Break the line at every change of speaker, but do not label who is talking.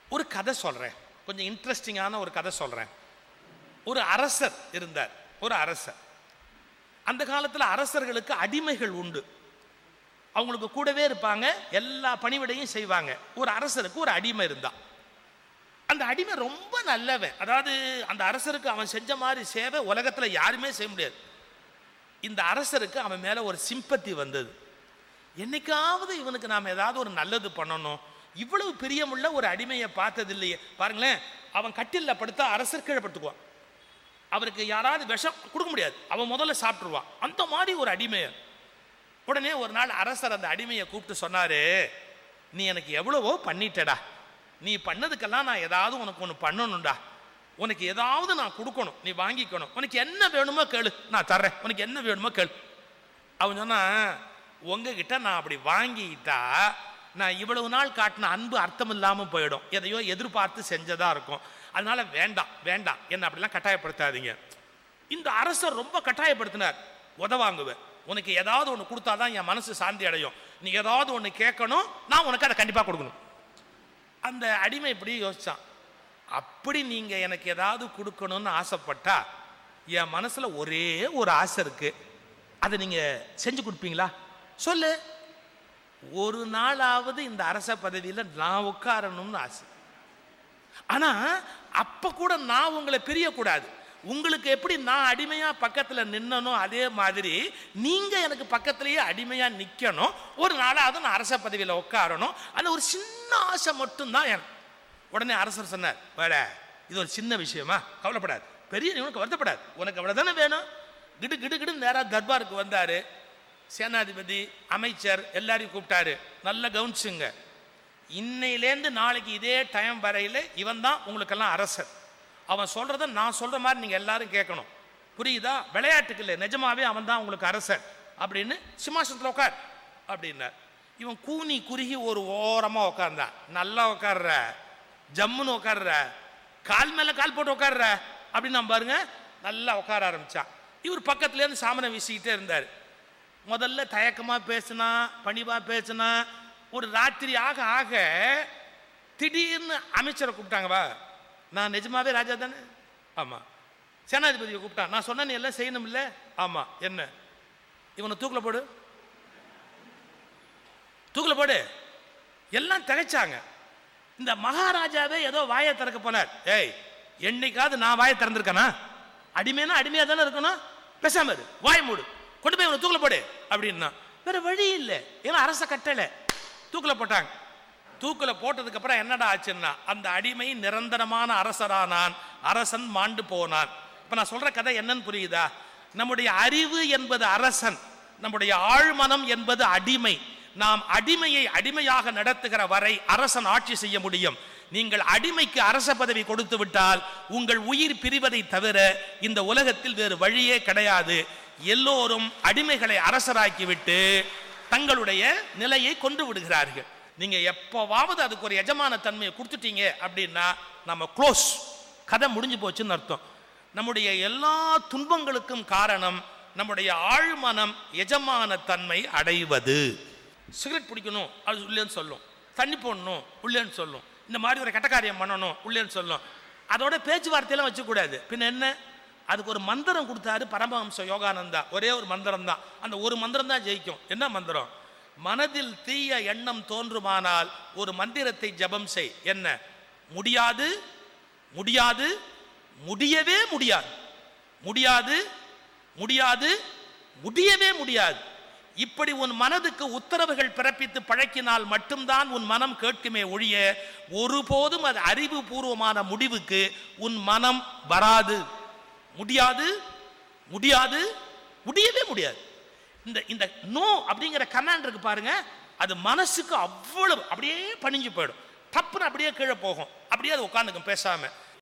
ஒரு கதை சொல்றேன் கொஞ்சம் இன்ட்ரெஸ்டிங்கான ஒரு கதை சொல்றேன் ஒரு அரசர் இருந்தார் ஒரு அரசர் அந்த காலத்தில் அரசர்களுக்கு அடிமைகள் உண்டு அவங்களுக்கு கூடவே இருப்பாங்க எல்லா பணிவிடையும் செய்வாங்க ஒரு அரசருக்கு ஒரு அடிமை இருந்தான் அந்த அடிமை ரொம்ப நல்லவன் அதாவது அந்த அரசருக்கு அவன் செஞ்ச மாதிரி சேவை உலகத்தில் யாருமே செய்ய முடியாது இந்த அரசருக்கு அவன் மேலே ஒரு சிம்பத்தி வந்தது என்னைக்காவது இவனுக்கு நாம் ஏதாவது ஒரு நல்லது பண்ணணும் இவ்வளவு பிரியமுள்ள ஒரு அடிமையை பார்த்தது இல்லையே பாருங்களேன் அவன் கட்டில்ல படுத்தா அரசர் கீழே படுத்துக்குவான் அவருக்கு யாராவது விஷம் கொடுக்க முடியாது அவன் முதல்ல சாப்பிட்ருவான் அந்த மாதிரி ஒரு அடிமை உடனே ஒரு நாள் அரசர் அந்த அடிமையை கூப்பிட்டு சொன்னாரு நீ எனக்கு எவ்வளவோ பண்ணிட்டடா நீ பண்ணதுக்கெல்லாம் நான் ஏதாவது உனக்கு ஒன்று பண்ணணும்டா உனக்கு ஏதாவது நான் கொடுக்கணும் நீ வாங்கிக்கணும் உனக்கு என்ன வேணுமோ கேளு நான் தர்றேன் உனக்கு என்ன வேணுமோ கேளு அவன் சொன்னா உங்ககிட்ட நான் அப்படி வாங்கிட்டா நான் இவ்வளவு நாள் காட்டின அன்பு அர்த்தம் இல்லாமல் போயிடும் எதையோ எதிர்பார்த்து செஞ்சதா இருக்கும் அதனால வேண்டாம் வேண்டாம் என்ன அப்படிலாம் கட்டாயப்படுத்தாதீங்க இந்த அரசர் ரொம்ப கட்டாயப்படுத்தினார் உதவாங்குவேன் உனக்கு ஏதாவது ஒன்று கொடுத்தாதான் என் மனசு சாந்தி அடையும் நீ ஏதாவது ஒன்று கேட்கணும் நான் உனக்கு அதை கண்டிப்பாக கொடுக்கணும் அந்த அடிமை இப்படி யோசிச்சான் அப்படி நீங்க எனக்கு ஏதாவது கொடுக்கணும்னு ஆசைப்பட்டா என் மனசுல ஒரே ஒரு ஆசை இருக்கு அதை நீங்க செஞ்சு கொடுப்பீங்களா சொல்லு ஒரு நாளாவது இந்த அரச பதவியில நான் உட்காரணும்னு ஆசை ஆனா அப்ப கூட நான் உங்களை பிரியக்கூடாது உங்களுக்கு எப்படி நான் அடிமையா பக்கத்துல நின்னனோ அதே மாதிரி நீங்க எனக்கு பக்கத்திலேயே அடிமையா நிக்கணும் ஒரு நாளாவது நான் அரச பதவியில உட்காரணும் அந்த ஒரு சின்ன ஆசை மட்டும்தான் எனக்கு உடனே அரசர் சொன்னார் வேட இது ஒரு சின்ன விஷயமா கவலைப்படாது பெரிய நீ உனக்கு வருத்தப்படாது உனக்கு அவ்வளவுதானே வேணும் கிடு கிடு கிடு நேரா தர்பாருக்கு வந்தாரு சேனாதிபதி அமைச்சர் எல்லாரையும் கூப்பிட்டாரு நல்லா கவனிச்சுங்க இன்னையிலேருந்து நாளைக்கு இதே டைம் வரையில இவன் தான் உங்களுக்கெல்லாம் அரசர் அவன் சொல்றத நான் சொல்ற மாதிரி நீங்க எல்லாரும் கேட்கணும் புரியுதா விளையாட்டுக்கு இல்லை நிஜமாவே அவன் தான் உங்களுக்கு அரசர் அப்படின்னு சிம்மாசனத்தில் உட்கார் அப்படின்னார் இவன் கூனி குறுகி ஒரு ஓரமா உட்கார்ந்தான் நல்லா உட்கார்ற ஜம்முன்னு உட்கார்ற கால் மேல கால் போட்டு உட்கார்ற அப்படின்னு நான் பாருங்க நல்லா உட்கார ஆரம்பிச்சான் இவர் பக்கத்துல இருந்து சாமனை வீசிக்கிட்டே இருந்தார் முதல்ல தயக்கமா பேசினா பணிவா பேசினா ஒரு ராத்திரி ஆக ஆக திடீர்னு அமைச்சரை கூப்பிட்டாங்க வா நான் நிஜமாவே ராஜா தானே ஆமா சேனாதிபதியை கூப்பிட்டான் நான் சொன்ன நீ எல்லாம் செய்யணும் இல்ல ஆமா என்ன இவனை தூக்கில் போடு தூக்கில் போடு எல்லாம் திகைச்சாங்க இந்த மகாராஜாவே ஏதோ வாயை திறக்க போனார் ஏய் என்னைக்காவது நான் வாயை திறந்திருக்கேனா அடிமைனா அடிமையா தானே இருக்கணும் பேசாம இரு வாய் மூடு கொண்டு போய் இவனை தூக்கில் போடு அப்படின்னா வேற வழி இல்லை ஏன்னா அரச கட்டளை தூக்கில் போட்டாங்க தூக்கில் போட்டதுக்கு அப்புறம் என்னடா ஆச்சுன்னா அந்த அடிமை நிரந்தரமான அரசரானான் அரசன் மாண்டு போனான் இப்ப நான் சொல்ற கதை என்னன்னு புரியுதா நம்முடைய அறிவு என்பது அரசன் நம்முடைய ஆழ்மனம் என்பது அடிமை நாம் அடிமையை அடிமையாக நடத்துகிற வரை அரசன் ஆட்சி செய்ய முடியும் நீங்கள் அடிமைக்கு அரச பதவி கொடுத்து விட்டால் உங்கள் உயிர் பிரிவதை தவிர இந்த உலகத்தில் வேறு வழியே கிடையாது எல்லோரும் அடிமைகளை அரசராக்கிவிட்டு தங்களுடைய நிலையை கொண்டு விடுகிறார்கள் நீங்க எப்பவாவது அதுக்கு ஒரு எஜமான தன்மையை கொடுத்துட்டீங்க அப்படின்னா நம்ம க்ளோஸ் கதை முடிஞ்சு போச்சுன்னு அர்த்தம் நம்முடைய எல்லா துன்பங்களுக்கும் காரணம் நம்முடைய ஆழ்மனம் எஜமான தன்மை அடைவது சிகரெட் பிடிக்கணும் அது உள்ளேன்னு சொல்லும் தண்ணி போடணும் உள்ளேன்னு சொல்லும் இந்த மாதிரி ஒரு கெட்டக்காரியம் பண்ணணும் உள்ளேன்னு சொல்லும் அதோட பேச்சுவார்த்தையெல்லாம் வச்சுக்கூடாது பின்ன என்ன அதுக்கு ஒரு மந்திரம் கொடுத்தாரு பரமஹம்ச யோகானந்தா ஒரே ஒரு மந்திரம் தான் அந்த ஒரு மந்திரம் தான் ஜெயிக்கும் என்ன மந்திரம் மனதில் தீய எண்ணம் தோன்றுமானால் ஒரு மந்திரத்தை ஜெபம் செய் என்ன முடியாது முடியாது முடியவே முடியாது முடியாது முடியாது முடியவே முடியாது இப்படி உன் மனதுக்கு உத்தரவுகள் பிறப்பித்து பழக்கினால் மட்டும்தான் உன் மனம் கேட்குமே ஒழிய ஒருபோதும் அது அறிவுபூர்வமான முடிவுக்கு உன் மனம் வராது முடியாது முடியாது முடியவே முடியாது இந்த இந்த நோ அப்படிங்கிற கமாண்ட் இருக்கு பாருங்க அது மனசுக்கு அவ்வளவு அப்படியே பணிஞ்சு போயிடும் டப்புன்னு அப்படியே கீழே போகும் அப்படியே அது உட்காந்துக்கும் பேசாம